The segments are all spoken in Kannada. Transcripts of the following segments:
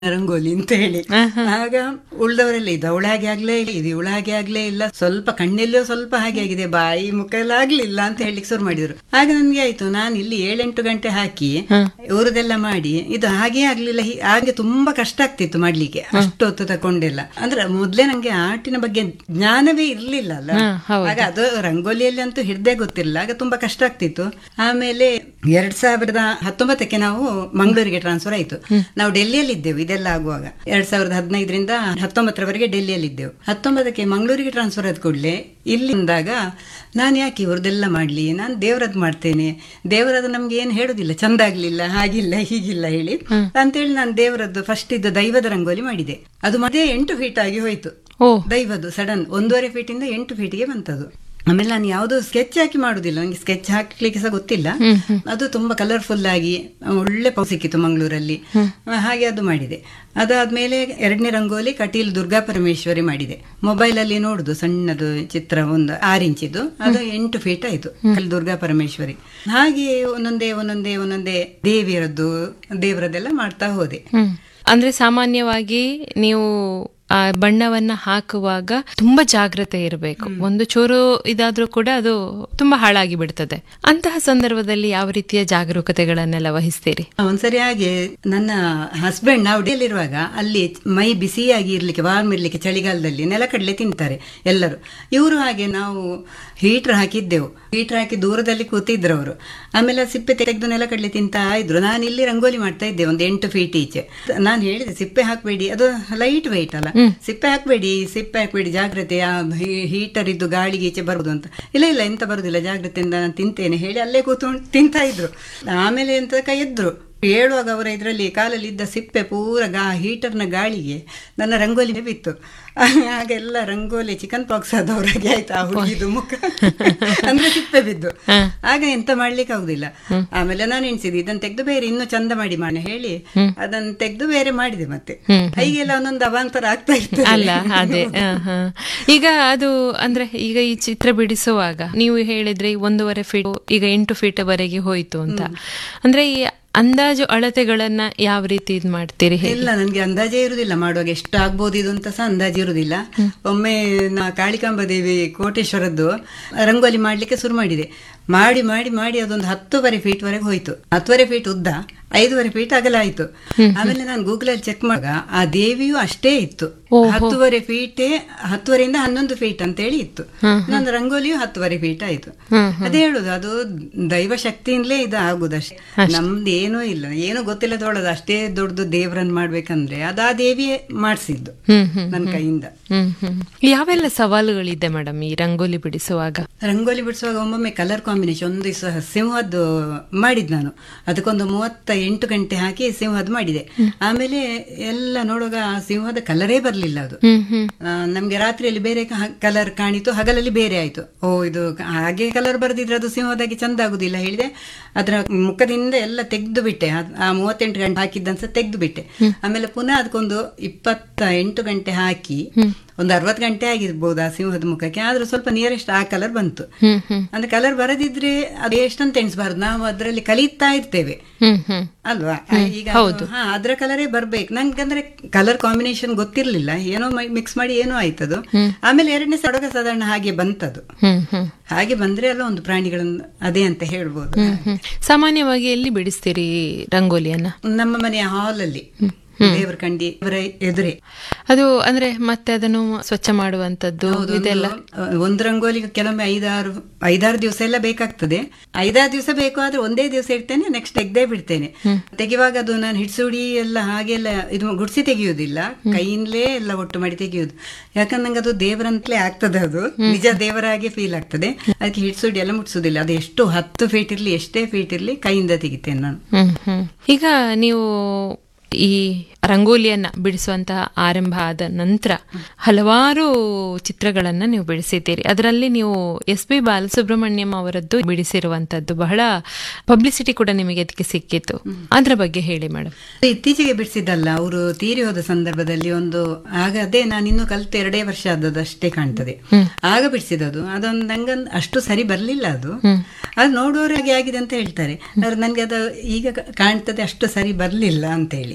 ರಂಗೋಲಿ ಅಂತ ಹೇಳಿ ಆಗ ಉಳ್ದವರೆಲ್ಲ ಇದು ಅವಳ ಹಾಗೆ ಆಗ್ಲೇ ಇಲ್ಲ ಇದು ಇವಳ ಹಾಗೆ ಆಗ್ಲೇ ಇಲ್ಲ ಸ್ವಲ್ಪ ಕಣ್ಣೆಲ್ಲೋ ಸ್ವಲ್ಪ ಹಾಗೆ ಆಗಿದೆ ಬಾಯಿ ಮುಖ ಎಲ್ಲ ಆಗ್ಲಿಲ್ಲ ಅಂತ ಹೇಳಿಕ್ ಶುರು ಮಾಡಿದ್ರು ಆಗ ನನ್ಗೆ ಆಯ್ತು ನಾನು ಇಲ್ಲಿ ಏಳೆಂಟು ಗಂಟೆ ಹಾಕಿ ಇವ್ರದೆಲ್ಲ ಮಾಡಿ ಇದು ಹಾಗೆ ಆಗ್ಲಿಲ್ಲ ಹೀ- ಹಾಗೆ ತುಂಬಾ ಕಷ್ಟ ಆಗ್ತಿತ್ತು ಮಾಡ್ಲಿಕ್ಕೆ ಅಷ್ಟು ಹೊತ್ತು ತಕೊಂಡೆಲ್ಲ ಅಂದ್ರೆ ಮೊದ್ಲೇ ನಂಗೆ ಆರ್ಟಿನ ಬಗ್ಗೆ ಜ್ಞಾನವೇ ಇರ್ಲಿಲ್ಲ ಅಲ್ಲ ಆಗ ಅದು ರಂಗೋಲಿಯಲ್ಲಿ ಅಂತೂ ಹಿಡ್ದೇ ಗೊತ್ತಿಲ್ಲ ಆಗ ತುಂಬಾ ಕಷ್ಟ ಆಗ್ತಿತ್ತು ಆಮೇಲೆ ಎರಡ್ ಸಾವಿರದ ಹತ್ತೊಂಬತ್ತಕ್ಕೆ ನಾವು ಮಂಗಳೂರಿಗೆ ಟ್ರಾನ್ಸ್ಫರ್ ಆಯ್ತು ನಾವು ಡೆಲ್ಲಿಯಲ್ಲಿ ಇದ್ದೆವು ಇದೆಲ್ಲ ಆಗುವಾಗ ಎರಡ್ ಸಾವಿರದ ಹದಿನೈದರಿಂದ ಹತ್ತೊಂಬತ್ತರವರೆಗೆ ಡೆಲ್ಲಿಯಲ್ಲಿ ಇದ್ದೆವು ಹತ್ತೊಂಬತ್ತಕ್ಕೆ ಮಂಗಳೂರಿಗೆ ಟ್ರಾನ್ಸ್ಫರ್ ಆದ ಕೂಡಲೇ ಇಲ್ಲಿಂದಾಗ ನಾನು ಯಾಕೆ ಇವ್ರದ್ದೆಲ್ಲ ಮಾಡ್ಲಿ ನಾನು ದೇವರದ್ದು ಮಾಡ್ತೇನೆ ದೇವರದ್ದು ನಮ್ಗೆ ಏನು ಹೇಳುದಿಲ್ಲ ಚಂದ ಆಗ್ಲಿಲ್ಲ ಹಾಗಿಲ್ಲ ಹೀಗಿಲ್ಲ ಹೇಳಿ ಅಂತೇಳಿ ನಾನು ದೇವರದ್ದು ಫಸ್ಟ್ ಇದ್ದ ದೈವದ ರಂಗೋಲಿ ಮಾಡಿದೆ ಅದು ಮತ್ತೆ ಎಂಟು ಫೀಟ್ ಆಗಿ ಹೋಯ್ತು ಓ ದೈವದ್ದು ಸಡನ್ ಒಂದೂವರೆ ಫೀಟ್ ಇಂದ ಎಂಟು ಫೀಟ್ಗೆ ಬಂತದು ಆಮೇಲೆ ನಾನು ಯಾವುದು ಸ್ಕೆಚ್ ಹಾಕಿ ಮಾಡುದಿಲ್ಲ ನನಗೆ ಸ್ಕೆಚ್ ಹಾಕ್ಲಿಕ್ಕೆ ಸಹ ಗೊತ್ತಿಲ್ಲ ಅದು ತುಂಬಾ ಕಲರ್ಫುಲ್ ಆಗಿ ಒಳ್ಳೆ ಪೌ ಸಿಕ್ಕಿತ್ತು ಮಂಗಳೂರಲ್ಲಿ ಹಾಗೆ ಅದು ಮಾಡಿದೆ ಅದಾದ್ಮೇಲೆ ಎರಡನೇ ರಂಗೋಲಿ ಕಟೀಲ್ ದುರ್ಗಾ ಪರಮೇಶ್ವರಿ ಮಾಡಿದೆ ಮೊಬೈಲ್ ಅಲ್ಲಿ ನೋಡುದು ಸಣ್ಣದು ಚಿತ್ರ ಒಂದು ಆರು ಇಂಚಿದು ಅದು ಎಂಟು ಫೀಟ್ ಆಯ್ತು ಅಲ್ಲಿ ದುರ್ಗಾ ಪರಮೇಶ್ವರಿ ಹಾಗೆ ಒಂದೊಂದೇ ಒಂದೊಂದೇ ಒಂದೊಂದೇ ದೇವಿಯರದ್ದು ದೇವರದ್ದೆಲ್ಲ ಮಾಡ್ತಾ ಹೋದೆ ಹ್ಮ್ ಅಂದ್ರೆ ಸಾಮಾನ್ಯವಾಗಿ ನೀವು ಆ ಬಣ್ಣವನ್ನ ಹಾಕುವಾಗ ತುಂಬಾ ಜಾಗ್ರತೆ ಇರಬೇಕು ಒಂದು ಚೂರು ಇದಾದ್ರೂ ಕೂಡ ಅದು ತುಂಬಾ ಹಾಳಾಗಿ ಬಿಡ್ತದೆ ಅಂತಹ ಸಂದರ್ಭದಲ್ಲಿ ಯಾವ ರೀತಿಯ ಜಾಗರೂಕತೆಗಳನ್ನೆಲ್ಲ ವಹಿಸ್ತೀರಿ ಒಂದ್ಸರಿ ಹಾಗೆ ನನ್ನ ಹಸ್ಬೆಂಡ್ ನಾವು ಡೆಲ್ಲಿರುವಾಗ ಅಲ್ಲಿ ಮೈ ಬಿಸಿಯಾಗಿ ಇರ್ಲಿಕ್ಕೆ ವಾರ್ಮ್ ಇರ್ಲಿಕ್ಕೆ ಚಳಿಗಾಲದಲ್ಲಿ ನೆಲಕಡಲೆ ತಿಂತಾರೆ ಎಲ್ಲರೂ ಇವರು ಹಾಗೆ ನಾವು ಹೀಟರ್ ಹಾಕಿದ್ದೆವು ಹೀಟರ್ ಹಾಕಿ ದೂರದಲ್ಲಿ ಕೂತಿದ್ರು ಅವರು ಆಮೇಲೆ ಸಿಪ್ಪೆ ತೆಗೆದು ನೆಲಕಡಲೆ ತಿಂತಾ ಇದ್ರು ನಾನು ಇಲ್ಲಿ ರಂಗೋಲಿ ಮಾಡ್ತಾ ಇದ್ದೆ ಒಂದು ಎಂಟು ಫೀಟ್ ಈಚೆ ನಾನು ಹೇಳಿದೆ ಸಿಪ್ಪೆ ಹಾಕಬೇಡಿ ಅದು ಲೈಟ್ ವೆಯ್ಟ್ ಅಲ್ಲ ಸಿಪ್ಪೆ ಹಾಕಬೇಡಿ ಸಿಪ್ಪೆ ಹಾಕಬೇಡಿ ಜಾಗ್ರತೆ ಆ ಹೀಟರ್ ಇದ್ದು ಗಾಳಿಗೆ ಈಚೆ ಬರುದು ಅಂತ ಇಲ್ಲ ಇಲ್ಲ ಎಂತ ಬರುದಿಲ್ಲ ಜಾಗ್ರತೆಯಿಂದ ನಾನು ತಿಂತೇನೆ ಹೇಳಿ ಅಲ್ಲೇ ಕೂತ್ಕೊಂಡು ತಿಂತಾ ಇದ್ರು ಆಮೇಲೆ ಎಂತ ಕೈ ಎದ್ರು ಹೇಳುವಾಗ ಅವರ ಇದರಲ್ಲಿ ಕಾಲಲ್ಲಿ ಇದ್ದ ಸಿಪ್ಪೆ ಪೂರ ಗಾ ಹೀಟರ್ನ ಗಾಳಿಗೆ ನನ್ನ ರಂಗೋಲಿ ಬಿತ್ತು ಆಗೆಲ್ಲ ರಂಗೋಲಿ ಚಿಕನ್ ಪಾಕ್ಸ್ ಆದವರಾಗೆ ಆಯ್ತು ಆ ಹುಡುಗಿದು ಮುಖ ಅಂದ್ರೆ ಸಿಪ್ಪೆ ಬಿದ್ದು ಆಗ ಎಂತ ಮಾಡ್ಲಿಕ್ಕೆ ಆಗುದಿಲ್ಲ ಆಮೇಲೆ ನಾನು ಎಣಿಸಿದೆ ಇದನ್ನ ತೆಗೆದು ಬೇರೆ ಇನ್ನು ಚಂದ ಮಾಡಿ ಮಾಡ ಹೇಳಿ ಅದನ್ನ ತೆಗೆದು ಬೇರೆ ಮಾಡಿದೆ ಮತ್ತೆ ಹೀಗೆಲ್ಲ ಒಂದೊಂದು ಅವಾಂತರ ಆಗ್ತಾ ಇತ್ತು ಅಲ್ಲ ಅದೇ ಆ, ಹ. ಈಗ ಅದು ಅಂದ್ರೆ ಈಗ ಈ ಚಿತ್ರ ಬಿಡಿಸುವಾಗ ನೀವು ಹೇಳಿದ್ರೆ ಈ ಒಂದೂವರೆ ಫೀಟ್ ಈಗ ಎಂಟು ಫೀಟ್ ವರೆಗೆ ಹೋಯ್ತು ಅಂತ ಅಂದ್ರೆ ಈ ಅಂದಾಜು ಅಳತೆಗಳನ್ನ ಯಾವ ರೀತಿ ಇದ್ ಮಾಡ್ತೀರಿ ಹೇಗೆ? ಇಲ್ಲ ನನ್ಗೆ ಅಂದಾಜೇ ಇರುದಿಲ್ಲ ಮಾಡುವಾಗ ಎಷ್ಟು ಆಗ್ಬೋದು ಇದು ಅಂತ ಸಹ ಅಂದಾಜು ಇರುದಿಲ್ಲ ಒಮ್ಮೆ ನಾ ಕಾಳಿಕಾಂಬ ದೇವಿ ಕೋಟೇಶ್ವರದ್ದು ರಂಗೋಲಿ ಮಾಡ್ಲಿಕ್ಕೆ ಶುರು ಮಾಡಿದೆ ಮಾಡಿ ಮಾಡಿ ಮಾಡಿ ಅದೊಂದು ಹತ್ತುವರೆ ಫೀಟ್ ವರೆಗೆ ಹೋಯ್ತು ಹತ್ತುವರೆ ಫೀಟ್ ಉದ್ದ ಐದೂವರೆ ಫೀಟ್ ಅಗಲ ಆಯ್ತು ಆಮೇಲೆ ನಾನು ಗೂಗಲ್ ಅಲ್ಲಿ ಚೆಕ್ ಮಾಡುವಾಗ ಆ ದೇವಿಯು ಅಷ್ಟೇ ಇತ್ತು ಹತ್ತುವರೆ ಫೀಟೇ ಹತ್ತುವರೆಯಿಂದ ಹನ್ನೊಂದು ಫೀಟ್ ಅಂತ ಹೇಳಿ ಇತ್ತು ನನ್ನ ರಂಗೋಲಿಯು ಹತ್ತುವರೆ ಫೀಟ್ ಆಯ್ತು ಅದೇ ಹೇಳುದು ಅದು ದೈವ ಶಕ್ತಿಯಿಂದಲೇ ಇದು ಆಗುದಷ್ಟೇ ನಮ್ದು ಏನೂ ಇಲ್ಲ ಏನೂ ಗೊತ್ತಿಲ್ಲ ತೊಳೋದು ಅಷ್ಟೇ ದೊಡ್ಡದು ದೇವ್ರನ್ನ ಮಾಡ್ಬೇಕಂದ್ರೆ ಅದು ಆ ದೇವಿಯೇ ಮಾಡಿಸಿದ್ದು ಹ್ಮ್ ಹ್ಮ್ ನನ್ನ ಕೈಯಿಂದ ಹ್ಮ್ ಹ್ಮ್ ಯಾವೆಲ್ಲ ಸವಾಲುಗಳಿದೆ ಮೇಡಮ್ ಈ ರಂಗೋಲಿ ಬಿಡಿಸುವಾಗ ರಂಗೋಲಿ ಬಿಡಿಸುವಾಗ ಒಮ್ಮೊಮ್ಮೆ ಕಲರ್ ಕಾಂಬಿನೇಷನ್ ಒಂದು ದಿವಸ ಸಿಂಹದ್ದು ಮಾಡಿದ್ ನಾನು ಅದಕ್ಕೊಂದು ಮೂವತ್ತ ಎಂಟು ಗಂಟೆ ಹಾಕಿ ಸಿಂಹದ್ದು ಮಾಡಿದೆ ಆಮೇಲೆ ಎಲ್ಲ ನೋಡುವಾಗ ಆ ಸಿಂಹದ ಕಲರೇ ಬರ್ಲಿಲ್ಲ ಅದು ಹ್ಮ್ ಹ್ಮ್ ಆ, ನಮ್ಗೆ ರಾತ್ರಿಯಲ್ಲಿ ಬೇರೆ ಕಲರ್ ಕಾಣಿತು ಹಗಲಲ್ಲಿ ಬೇರೆ ಆಯ್ತು ಓ ಇದು ಹಾಗೆ ಕಲರ್ ಬರ್ದಿದ್ರೆ ಅದು ಸಿಂಹದಾಗಿ ಚಂದ ಆಗುದಿಲ್ಲ ಹೇಳಿದೆ ಅದರ ಮುಖದಿಂದ ಎಲ್ಲ ತೆಗೆದು ಬಿಟ್ಟೆ ಆ- ಆ ಮೂವತ್ತೆಂಟು ಗಂಟೆ ಹಾಕಿದ್ದನ್ಸ ತೆಗೆದು ಬಿಟ್ಟೆ ಆಮೇಲೆ ಪುನಃ ಅದಕ್ಕೊಂದು ಇಪ್ಪತ್ತ ಎಂಟು ಗಂಟೆ ಹಾಕಿ ಒಂದು ಅರವತ್ತು ಗಂಟೆ ಆಗಿರ್ಬೋದು ಆ ಸಿಂಹದ ಮುಖಕ್ಕೆ ಆದ್ರೂ ಸ್ವಲ್ಪ ನಿಯರೆಸ್ಟ್ ಆ ಕಲರ್ ಬಂತು ಹ್ಮ್ ಹ್ಮ್ ಅಂದ್ರೆ ಕಲರ್ ಬರದಿದ್ರೆ ಅದು ಎಷ್ಟಂತ ಎಣಿಸ್ಬಾರ್ದು ನಾವು ಅದರಲ್ಲಿ ಕಲಿತಾ ಇರ್ತೇವೆ ಹ್ಮ್ ಹ್ಮ್ ಅಲ್ವಾ ಈಗ ಅದು- ಹಾ ಅದ್ರ ಕಲರೇ ಬರ್ಬೇಕು ನಂಗಂದ್ರೆ ಕಲರ್ ಕಾಂಬಿನೇಷನ್ ಗೊತ್ತಿರ್ಲಿಲ್ಲ ಏನೋ ಮಿಕ್ಸ್ ಮಾಡಿ ಏನೋ ಆಯ್ತದು ಆಮೇಲೆ ಎರಡನೇ ಸಡಗ ಸಾಧಾರಣ ಹಾಗೆ ಬಂತದು ಹ್ಮ್ ಹ್ಮ್ ಹಾಗೆ ಬಂದ್ರೆ ಅಲ್ಲ ಒಂದು ಪ್ರಾಣಿಗಳನ್ನು ಅದೇ ಅಂತ ಹೇಳ್ಬೋದು ಹ್ಮ್ ಹ್ಮ್ ಸಾಮಾನ್ಯವಾಗಿ ಎಲ್ಲಿ ಬಿಡಿಸ್ತೀರಿ ರಂಗೋಲಿಯನ್ನ ನಮ್ಮ ಮನೆಯ ಹಾಲ್ ಅಲ್ಲಿ ದೇವರ ಕಂಡಿ ಅವರ ಎದುರೇ ಅದು ಅಂದ್ರೆ ಮತ್ತೆ ಅದನ್ನು ಸ್ವಚ್ಛ ಮಾಡುವಂತದ್ದು ಇದೆಲ್ಲ ಒಂದು- ಒಂದು ರಂಗೋಲಿ ಕೆಲವೊಮ್ಮೆ ಐದಾರು ಐದಾರು ದಿವಸ ಎಲ್ಲ ಬೇಕಾಗ್ತದೆ ಐದಾರು ದಿವಸ ಬೇಕು ಆದ್ರೆ ಒಂದೇ ದಿವಸ ಇಡ್ತೇನೆ ನೆಕ್ಸ್ಟ್ ತೆಗ್ದೇ ಬಿಡ್ತೇನೆ ತೆಗೆಯುವಾಗ ಅದು ನಾನು ಹಿಡ್ಸುಡಿ ಎಲ್ಲ ಹಾಗೆಲ್ಲ ಇದು ಗುಡ್ಸಿ ತೆಗೆಯುವುದಿಲ್ಲ ಕೈಯಿಂದಲೇ ಎಲ್ಲ ಒಟ್ಟು ಮಾಡಿ ತೆಗೆಯುವುದು ಯಾಕಂದ್ರೆ ನಂಗೆ ಅದು ದೇವರಂತಲೇ ಆಗ್ತದೆ ಅದು ನಿಜ ದೇವರಾಗಿ ಫೀಲ್ ಆಗ್ತದೆ ಅದಕ್ಕೆ ಹಿಡ್ಸುಡಿ ಎಲ್ಲ ಮುಟ್ಸುದಿಲ್ಲ ಅದು ಎಷ್ಟು ಹತ್ತು ಫೀಟ್ ಇರ್ಲಿ ಎಷ್ಟೇ ಫೀಟ್ ಇರ್ಲಿ ಕೈಯಿಂದ ತೆಗಿತೇನೆ ನಾನು ಹ್ಮ್ ಹ್ಮ್ ಈಗ ನೀವು ಈ ರಂಗೋಲಿಯನ್ನ ಬಿಡಿಸುವಂತಹ ಆರಂಭ ಆದ ನಂತರ ಹಲವಾರು ಚಿತ್ರಗಳನ್ನ ನೀವು ಬಿಡಿಸಿದ್ದೀರಿ ಅದರಲ್ಲಿ ನೀವು ಎಸ್ ಪಿ ಬಾಲಸುಬ್ರಹ್ಮಣ್ಯಂ ಅವರದ್ದು ಬಿಡಿಸಿರುವಂತದ್ದು ಬಹಳ ಪಬ್ಲಿಸಿಟಿ ಕೂಡ ನಿಮಗೆ ಅದಕ್ಕೆ ಸಿಕ್ಕಿತ್ತು ಅದ್ರ ಬಗ್ಗೆ ಹೇಳಿ ಮೇಡಮ್ ಅದು ಇತ್ತೀಚೆಗೆ ಬಿಡಿಸಿದ್ದಲ್ಲ ಅವರು ತೀರಿ ಹೋದ ಸಂದರ್ಭದಲ್ಲಿ ಒಂದು ಆಗ ಅದೇ ನಾನು ಇನ್ನು ಕಲ್ತು ಎರಡೇ ವರ್ಷ ಆದದ್ದು ಅಷ್ಟೇ ಕಾಣ್ತದೆ ಆಗ ಬಿಡಿಸಿದದು ಅದೊಂದು ನಂಗೆ ಅಷ್ಟು ಸರಿ ಬರ್ಲಿಲ್ಲ ಅದು ಅದು ನೋಡುವವರಾಗೆ ಆಗಿದೆ ಅಂತ ಹೇಳ್ತಾರೆ ಆದ್ರೆ ನನ್ಗೆ ಅದು ಈಗ ಕ- ಕಾಣ್ತದೆ ಅಷ್ಟು ಸರಿ ಬರ್ಲಿಲ್ಲ ಅಂತ ಹೇಳಿ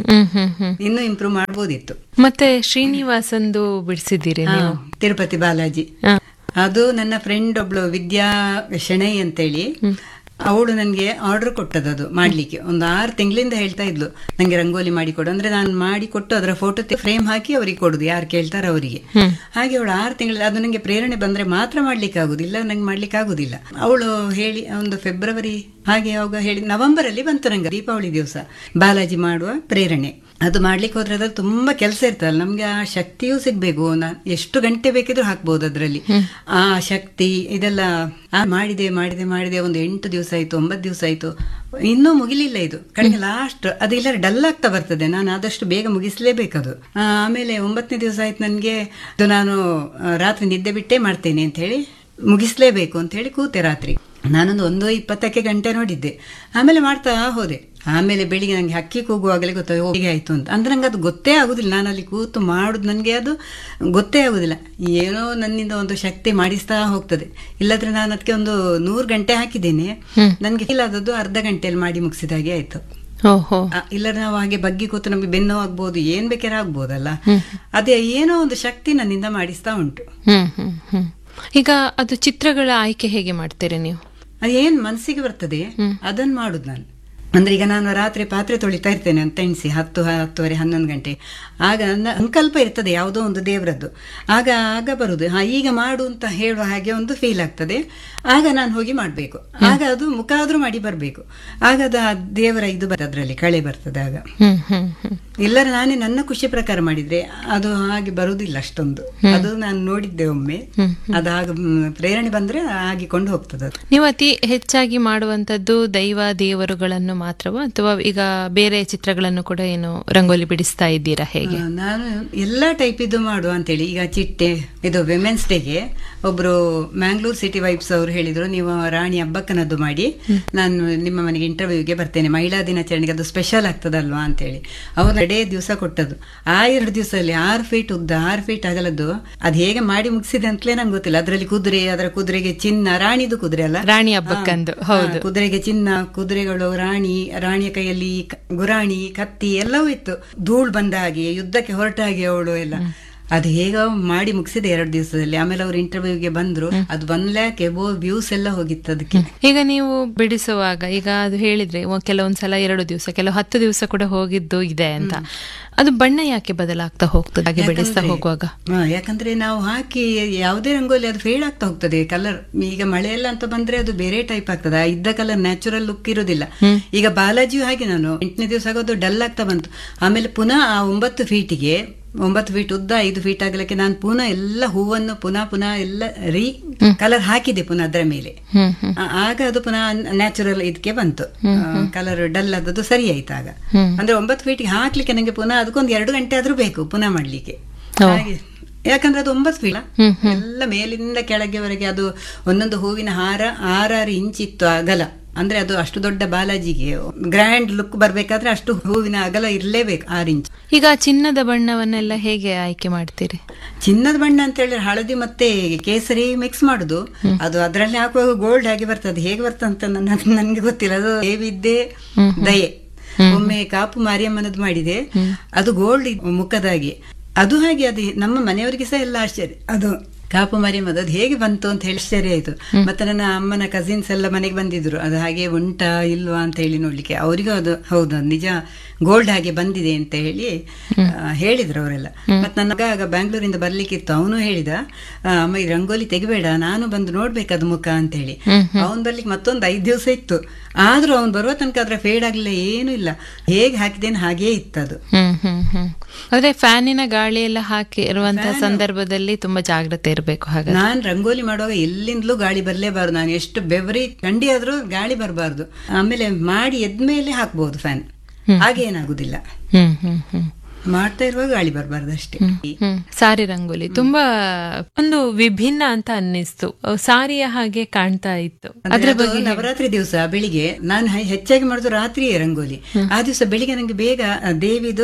ಹ್ಮ್ ಹ್ಮ್ ಹ್ಮ್ ಇನ್ನೂ ಇಂಪ್ರೂವ್ ಮಾಡ್ಬೋದಿತ್ತು ಮತ್ತೆ ಶ್ರೀನಿವಾಸಂದು ಬಿಡಿಸಿದ್ದೀರಿ ನೀವು ಹಾ, ತಿರುಪತಿ ಬಾಲಾಜಿ ಹಾ. ಅದು ನನ್ನ ಫ್ರೆಂಡ್ ಒಬ್ಳು ವಿದ್ಯಾ ಶೆಣೈ ಅಂತೇಳಿ ಅವಳು ನನಗೆ ಆರ್ಡರ್ ಕೊಟ್ಟದ್ದು ಅದು ಮಾಡ್ಲಿಕ್ಕೆ ಒಂದು ಆರು ತಿಂಗಳಿಂದ ಹೇಳ್ತಾ ಇದ್ಲು ನಂಗೆ ರಂಗೋಲಿ ಮಾಡಿ ಕೊಡು ಅಂದ್ರೆ ನಾನು ಮಾಡಿ ಕೊಟ್ಟು ಅದರ ಫೋಟೋ ಫ್ರೇಮ್ ಹಾಕಿ ಅವರಿಗೆ ಕೊಡುದು ಯಾರು ಕೇಳ್ತಾರೆ ಅವರಿಗೆ ಹಾಗೆ ಅವಳು ಆರು ತಿಂಗಳ ಅದು ನಂಗೆ ಪ್ರೇರಣೆ ಬಂದ್ರೆ ಮಾತ್ರ ಮಾಡ್ಲಿಕ್ಕೆ ಆಗುದಿಲ್ಲ ನಂಗೆ ಮಾಡ್ಲಿಕ್ಕೆ ಆಗುದಿಲ್ಲ ಅವಳು ಹೇಳಿ ಒಂದು ಫೆಬ್ರವರಿ ಹಾಗೆ ಯಾವಾಗ ಹೇಳಿ ನವೆಂಬರ್ ಅಲ್ಲಿ ಬಂತು ನಂಗೆ ದೀಪಾವಳಿ ದಿವಸ ಬಾಲಾಜಿ ಮಾಡುವ ಪ್ರೇರಣೆ ಅದು ಮಾಡ್ಲಿಕ್ಕೆ ಹೋದ್ರೆ ಅದ್ರಲ್ಲಿ ತುಂಬಾ ಕೆಲಸ ಇರ್ತಲ್ಲ ನಮ್ಗೆ ಆ ಶಕ್ತಿಯೂ ಸಿಗ್ಬೇಕು ನಾ ಎಷ್ಟು ಗಂಟೆ ಬೇಕಿದ್ರು ಹಾಕ್ಬೋದು ಅದ್ರಲ್ಲಿ ಆ ಶಕ್ತಿ ಇದೆಲ್ಲ ಆ ಮಾಡಿದೆ ಮಾಡಿದೆ ಮಾಡಿದೆ ಒಂದು ಎಂಟು ದಿವಸ ಆಯ್ತು ಒಂಬತ್ತು ದಿವಸ ಆಯ್ತು ಇನ್ನೂ ಮುಗಿಲಿಲ್ಲ ಇದು ಕಡೆಗೆ ಲಾಸ್ಟ್ ಅದು ಇಲ್ಲ ಡಲ್ ಆಗ್ತಾ ಬರ್ತದೆ ನಾನು ಆದಷ್ಟು ಬೇಗ ಮುಗಿಸ್ಲೇಬೇಕದು ಆ, ಆಮೇಲೆ ಒಂಬತ್ತನೇ ದಿವಸ ಆಯ್ತು ನನಗೆ ಅದು ನಾನು ಆ, ರಾತ್ರಿ ನಿದ್ದೆ ಬಿಟ್ಟೇ ಮಾಡ್ತೇನೆ ಅಂತ ಹೇಳಿ ಮುಗಿಸ್ಲೇಬೇಕು ಅಂತ ಹೇಳಿ ಕೂತೆ ರಾತ್ರಿ ನಾನೊಂದು ಒಂದು ಇಪ್ಪತ್ತಕ್ಕೆ ಗಂಟೆ ನೋಡಿದ್ದೆ ಆಮೇಲೆ ಮಾಡ್ತಾ ಹೋದೆ ಆಮೇಲೆ ಬೆಳಿಗ್ಗೆ ನನಗೆ ಹಕ್ಕಿ ಕೂಗುವಾಗಲೇ ಗೊತ್ತಾಗ ಹೇಗೆ ಆಯ್ತು ಅಂತ ಅಂದ್ರೆ ನಂಗೆ ಅದು ಗೊತ್ತೇ ಆಗುದಿಲ್ಲ ನಾನು ಅಲ್ಲಿ ಕೂತು ಮಾಡುದು ನನಗೆ ಅದು ಗೊತ್ತೇ ಆಗುದಿಲ್ಲ ಏನೋ ನನ್ನಿಂದ ಒಂದು ಶಕ್ತಿ ಮಾಡಿಸ್ತಾ ಹೋಗ್ತದೆ ಇಲ್ಲದ್ರೆ ನಾನು ಅದಕ್ಕೆ ಒಂದು ನೂರು ಗಂಟೆ ಹಾಕಿದ್ದೇನೆ ನನಗೆ ಫೀಲ್ ಆದದ್ದು ಅರ್ಧ ಗಂಟೆಯಲ್ಲಿ ಮಾಡಿ ಮುಗಿಸಿದ ಹಾಗೆ ಆಯ್ತು ಓಹೋ ಆ, ಇಲ್ಲದ್ರೆ ನಾವು ಹಾಗೆ ಬಗ್ಗಿ ಕೂತು ನಮಗೆ ಬೆನ್ನು ಆಗ್ಬೋದು ಏನ್ ಬೇಕಾದ್ರೆ ಆಗ್ಬೋದಲ್ಲ ಅದೇ ಏನೋ ಒಂದು ಶಕ್ತಿ ನನ್ನಿಂದ ಮಾಡಿಸ್ತಾ ಉಂಟು ಹ್ಮ್ ಹ್ಮ್ ಹ್ಮ್ ಈಗ ಅದು ಚಿತ್ರಗಳ ಆಯ್ಕೆ ಹೇಗೆ ಮಾಡ್ತೀರಿ ನೀವು ಅದೇನ್ ಮನಸ್ಸಿಗೆ ಬರ್ತದೆ ಅದನ್ನ ಮಾಡುದು ನಾನು ಅಂದ್ರೆ ಈಗ ನಾನು ರಾತ್ರಿ ಪಾತ್ರೆ ತೊಳಿತಾ ಇರ್ತೇನೆ ಅಂತ ಎಣಿಸಿ ಹತ್ತು ಹತ್ತುವರೆ ಹನ್ನೊಂದು ಗಂಟೆ ಆಗ ನನ್ನ ಸಂಕಲ್ಪ ಇರ್ತದೆ ಯಾವುದೋ ಒಂದು ದೇವರದ್ದು ಆಗ ಆಗ ಬರುದು ಹಾ ಈಗ ಮಾಡು ಅಂತ ಹೇಳುವ ಹಾಗೆ ಒಂದು ಫೀಲ್ ಆಗ್ತದೆ ಆಗ ನಾನು ಹೋಗಿ ಮಾಡಬೇಕು ಆಗ ಅದು ಮುಖ ಆದ್ರೂ ಮಾಡಿ ಬರಬೇಕು ಆಗ ಅದು ಆ ದೇವರ ಇದು ಬರ್ತದೆ ಅದರಲ್ಲಿ ಕಳೆ ಬರ್ತದೆ ಆಗ ಹ್ಮ್ ಹ್ಮ್ ಹ್ಮ್ ಇಲ್ಲರ ನಾನೇ ನನ್ನ ಖುಷಿ ಪ್ರಕಾರ ಮಾಡಿದ್ರೆ ಅದು ಹಾಗೆ ಬರುವುದಿಲ್ಲ ಅಷ್ಟೊಂದು ಅದು ನಾನು ನೋಡಿದ್ದೆ ಒಮ್ಮೆ ಅದು ಹಾಗೆ ಮ್, ಪ್ರೇರಣೆ ಬಂದ್ರೆ ಆಗಿಕೊಂಡು ಹೋಗ್ತದೆ ಅದು ನೀವು ಅತಿ ಹೆಚ್ಚಾಗಿ ಮಾಡುವಂತದ್ದು ದೈವ ದೇವರುಗಳನ್ನು ಮಾತ್ರವಾ ಅಥವಾ ಈಗ ಬೇರೆ ಚಿತ್ರಗಳನ್ನು ಕೂಡ ಏನು ರಂಗೋಲಿ ಬಿಡಿಸ್ತಾ ಇದ್ದೀರಾ ಹೇಗೆ ಆ, ನಾನು ಎಲ್ಲಾ ಟೈಪ್ ಇದು ಮಾಡುವ ಅಂತೇಳಿ ಈಗ ಚಿಟ್ಟೆ ಇದು ವಿಮೆನ್ಸ್ ಡೇಗೆ ಒಬ್ರು ಮ್ಯಾಂಗ್ಳೂರ್ ಸಿಟಿ ವೈಬ್ಸ್ ಅವರು ಹೇಳಿದ್ರು ನೀವು ರಾಣಿ ಹಬ್ಬಕ್ಕನದ್ದು ಮಾಡಿ ನಾನು ನಿಮ್ಮ ಮನೆಗೆ ಇಂಟರ್ವ್ಯೂಗೆ ಬರ್ತೇನೆ ಮಹಿಳಾ ದಿನಾಚರಣೆಗೆ ಅದು ಸ್ಪೆಷಲ್ ಆಗ್ತದಲ್ವಾ ಅಂತೇಳಿ ಅವ್ರು ಎರಡೇ ದಿವಸ ಕೊಟ್ಟದ್ದು ಆ ಎರಡು ದಿವಸದಲ್ಲಿ ಆರು ಫೀಟ್ ಉದ್ದ ಆರು ಫೀಟ್ ಅಗಲದ್ದು ಅದು ಹೇಗೆ ಮಾಡಿ ಮುಗಿಸಿದೆ ಅಂತಲೇ ನಂಗೆ ಗೊತ್ತಿಲ್ಲ ಅದರಲ್ಲಿ ಕುದುರೆ ಅದರ ಕುದುರೆಗೆ ಚಿನ್ನ ರಾಣಿದು ಕುದುರೆ ಅಲ್ಲ ರಾಣಿ ಹಬ್ಬಕ್ಕಂದು ಹೌದು ಹಾ, ಕುದುರೆಗೆ ಚಿನ್ನ ಕುದುರೆಗಳು ರಾಣಿ ರಾಣಿಯ ಕೈಯಲ್ಲಿ ಕ- ಗುರಾಣಿ ಕತ್ತಿ ಎಲ್ಲವೂ ಇತ್ತು ಧೂಳ್ ಬಂದ ಹಾಗೆ ಯುದ್ಧಕ್ಕೆ ಹೊರಟ ಹಾಗೆ ಅವಳು ಎಲ್ಲ ಅದು ಹೇಗ ಮಾಡಿ ಮುಗಿಸಿದೆ ಎರಡು ದಿವಸದಲ್ಲಿ ಆಮೇಲೆ ಅವ್ರು ಇಂಟರ್ವ್ಯೂಗೆ ಬಂದ್ರು ಅದು ಒನ್ ಲ್ಯಾಕ್ ಎಬೋ ವ್ಯೂಸ್ ಎಲ್ಲ ಹೋಗಿತ್ತು ಅದಕ್ಕೆ ಈಗ ನೀವು ಬಿಡಿಸುವಾಗ ಈಗ ಅದು ಹೇಳಿದ್ರೆ ಒ- ಕೆಲವೊಂದ್ಸಲ ಎರಡು ದಿವಸ ಕೆಲವು ಹತ್ತು ದಿವಸ ಕೂಡ ಹೋಗಿದ್ದು ಇದೆ ಅಂತ ಅದು ಬಣ್ಣ ಯಾಕೆ ಬದಲಾಗ್ತಾ ಹೋಗ್ತದೆ ಹಾಗೆ ಬಿಡಿಸ್ತಾ ಯಾಕಂದ್ರೆ- ಹೋಗುವಾಗ ಹಾ, ಯಾಕಂದ್ರೆ ನಾವು ಹಾಕಿ ಯಾವುದೇ ರಂಗೋಲಿ ಅದು ಫೇಡ್ ಆಗ್ತಾ ಹೋಗ್ತದೆ ಕಲರ್ ಈಗ ಮಳೆ ಎಲ್ಲ ಅಂತ ಬಂದ್ರೆ ಅದು ಬೇರೆ ಟೈಪ್ ಆಗ್ತದೆ ಆ ಇದ್ದ ಕಲರ್ ನ್ಯಾಚುರಲ್ ಲುಕ್ ಇರುದಿಲ್ಲ ಈಗ ಬಾಲಾಜಿಯು ಹಾಗೆ ನಾನು ಎಂಟನೇ ದಿವಸ ಆಗೋದು ಡಲ್ ಆಗ್ತಾ ಬಂತು ಆಮೇಲೆ ಪುನಃ ಆ ಒಂಬತ್ತು ಫೀಟಿಗೆ ಒಂಬತ್ತು ಫೀಟ್ ಉದ್ದ ಐದು ಫೀಟ್ ಆಗಲಿಕ್ಕೆ ನಾನು ಪುನಃ ಎಲ್ಲ ಹೂವನ್ನು ಪುನಃ ಪುನಃ ಎಲ್ಲ ರೀ ಕಲರ್ ಹಾಕಿದೆ ಪುನಃ ಅದರ ಮೇಲೆ ಹ್ಮ್ ಹ್ಮ್ ಆ- ಆಗ ಅದು ಪುನಃ ನ್ಯಾಚುರಲ್ ಇದಕ್ಕೆ ಬಂತು ಕಲರ್ ಡಲ್ ಆದದ್ದು ಸರಿ ಆಯ್ತು ಆಗ ಹ್ಮ್. ಅಂದ್ರೆ ಒಂಬತ್ತು ಫೀಟ್ಗೆ ಹಾಕ್ಲಿಕ್ಕೆ ನಂಗೆ ಪುನಃ ಅದಕ್ಕೊಂದು ಎರಡು ಗಂಟೆ ಆದ್ರೂ ಬೇಕು ಪುನಃ ಮಾಡ್ಲಿಕ್ಕೆ ಓ. ಹಾಗೆ ಯಾಕಂದ್ರೆ ಅದು ಒಂಬತ್ತು ಫೀಟ್ ಹ್ಮ್, ಎಲ್ಲ ಮೇಲಿಂದ ಕೆಳಗೆವರೆಗೆ ಅದು ಒಂದೊಂದು ಹೂವಿನ ಹಾರ ಆರಾರು ಇಂಚ್ ಇತ್ತು ಅಗಲ ಅಂದ್ರೆ ಅದು ಅಷ್ಟು ದೊಡ್ಡ ಬಾಲಾಜಿಗೆ ಗ್ರ್ಯಾಂಡ್ ಲುಕ್ ಬರ್ಬೇಕಾದ್ರೆ ಅಷ್ಟು ಹೂವಿನ ಅಗಲ ಇರಲೇಬೇಕು ಆರು ಇಂಚ್ ಈಗ ಚಿನ್ನದ ಬಣ್ಣವನ್ನೆಲ್ಲ ಹೇಗೆ ಆಯ್ಕೆ ಮಾಡ್ತೀರಿ ಚಿನ್ನದ ಬಣ್ಣ ಅಂತ ಹೇಳಿದ್ರೆ ಹಳದಿ ಮತ್ತೆ ಕೇಸರಿ ಮಿಕ್ಸ್ ಮಾಡುದು ಅದು ಅದರಲ್ಲಿ ಹಾಕುವಾಗ ಗೋಲ್ಡ್ ಆಗಿ ಬರ್ತದೆ ಹೇಗೆ ಬರ್ತದೆ ಅಂತ ನನ್ನ ನನ್ಗೆ ಗೊತ್ತಿಲ್ಲ ಅದು ದೇವಿದ್ದೆ ದಯೆ ಒಮ್ಮೆ ಕಾಪು ಮಾರಿಯಮ್ಮನದ್ದು ಮಾಡಿದೆ ಅದು ಗೋಲ್ಡ್ ಮುಖದಾಗಿ ಅದು ಹಾಗೆ ಅದು ನಮ್ಮ ಮನೆಯವರಿಗೆ ಸಹ ಎಲ್ಲ ಆಶ್ಚರ್ಯ ಅದು ಕಾಪು ಮಾರಿಯಮ್ಮದು ಅದು ಹೇಗೆ ಬಂತು ಅಂತ ಹೇಳಿ ಆಶ್ಚರ್ಯ ಆಯ್ತು ಮತ್ತೆ ನನ್ನ ಅಮ್ಮನ ಕಸಿನ್ಸ್ ಎಲ್ಲ ಮನೆಗೆ ಬಂದಿದ್ರು ಅದು ಹಾಗೆ ಉಂಟಾ ಇಲ್ವಾ ಅಂತ ಹೇಳಿ ನೋಡ್ಲಿಕ್ಕೆ ಅವರಿಗೂ ಅದು ಹೌದು ಅದು ನಿಜ ಗೋಲ್ಡ್ ಹಾಗೆ ಬಂದಿದೆ ಅಂತ ಹೇಳಿ ಆ, ಹೇಳಿದ್ರು ಅವರೆಲ್ಲ ಮತ್ತೆ ನನ್ನ ಮಗ ಆಗ ಬ್ಯಾಂಗ್ಳೂರಿಂದ ಬರ್ಲಿಕ್ಕಿತ್ತು ಅವನು ಹೇಳಿದ ಆ, ಅಮ್ಮ ಈ ರಂಗೋಲಿ ತೆಗಿಬೇಡ ನಾನು ಬಂದು ನೋಡ್ಬೇಕದು ಮುಖ ಅಂತ ಹೇಳಿ ಅವನ್ ಬರ್ಲಿಕ್ಕೆ ಮತ್ತೊಂದು ಐದ್ ದಿವಸ ಇತ್ತು ಆದ್ರೂ ಅವ್ನು ಬರುವ ತನಕ ಅದ್ರ ಫೇಡ್ ಆಗ್ಲಿಲ್ಲ ಏನೂ ಇಲ್ಲ ಹೇಗೆ ಹಾಕಿದ್ದೇನೆ ಹಾಗೇ ಇತ್ತದು ಹ್ಮ್ ಹ್ಮ್ ಹ್ಮ್ ಆದ್ರೆ ಫ್ಯಾನಿನ ಗಾಳಿ ಎಲ್ಲ ಹಾಕಿ ಇರುವಂತಹ ಸಂದರ್ಭದಲ್ಲಿ ತುಂಬಾ ಜಾಗ್ರತೆ ಇರಬೇಕು ಹಾಗೆ ನಾನ್ ರಂಗೋಲಿ ಮಾಡುವಾಗ ಎಲ್ಲಿಂದಲೂ ಗಾಳಿ ಬರ್ಲೇಬಾರ್ದು ನಾನು ಎಷ್ಟು ಬೆವರಿ ಥಂಡಿ ಆದ್ರೂ ಗಾಳಿ ಬರಬಾರ್ದು ಆಮೇಲೆ ಮಾಡಿ ಎದ್ಮೇಲೆ ಹಾಕ್ಬಹುದು ಫ್ಯಾನ್ ಹಾಗೆ ಏನಾಗುದಿಲ್ಲ ಹ್ಮ್ ಹ್ಮ್ ಹ್ಮ್ ಮಾಡ್ತಾ ಇರುವಾಗ ಗಾಳಿ ಬರಬಾರ್ದು ಅಷ್ಟೇ ಹ್ಮ್ ಸಾರಿ ರಂಗೋಲಿ ತುಂಬಾ ಒಂದು ವಿಭಿನ್ನ ಅಂತ ಅನ್ನಿಸ್ತು ಸಾರಿಯ ಹಾಗೆ ಕಾಣ್ತಾ ಇತ್ತು ಅಂದ್ರೆ ಅದು ನವರಾತ್ರಿ ದಿವಸ ಬೆಳಿಗ್ಗೆ ನಾನು ಹೆ- ಹೆಚ್ಚಾಗಿ ಮಾಡುದು ರಾತ್ರಿಯೇ ರಂಗೋಲಿ ಆ ದಿವಸ ಬೆಳಿಗ್ಗೆ ನಂಗೆ ಬೇಗ ಆ, ದೇವಿದು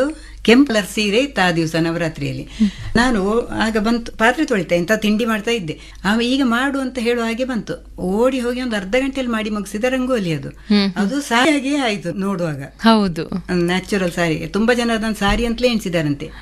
ಕೆಂಪು ಕಲರ್ ಸೀರೆ ಇತ್ತು ಆ ದಿವಸ ನವರಾತ್ರಿಯಲ್ಲಿ ನಾನು ಆಗ ಬಂತು ಪಾತ್ರೆ ತೊಳಿತಾ ಇಂಥ ತಿಂಡಿ ಮಾಡ್ತಾ ಇದ್ದೆ ಆಗ ಈಗ ಮಾಡು ಅಂತ ಹೇಳುವ ಹಾಗೆ ಬಂತು ಓಡಿ ಹೋಗಿ ಒಂದು ಅರ್ಧ ಗಂಟೆಯಲ್ಲಿ ಮಾಡಿ ಮುಗಿಸಿದ ರಂಗೋಲಿ ಅದು ಅದು ಸಾರಿಯಾಗಿಯೇ ಆಯ್ತು ನೋಡುವಾಗ ಹೌದು ನ್ಯಾಚುರಲ್ ಸಾರಿ ತುಂಬಾ ಜನ ಅದನ್ನು ಸಾರಿ ಅಂತಲೇ ಎಣಿಸಿದಾರಂತೆ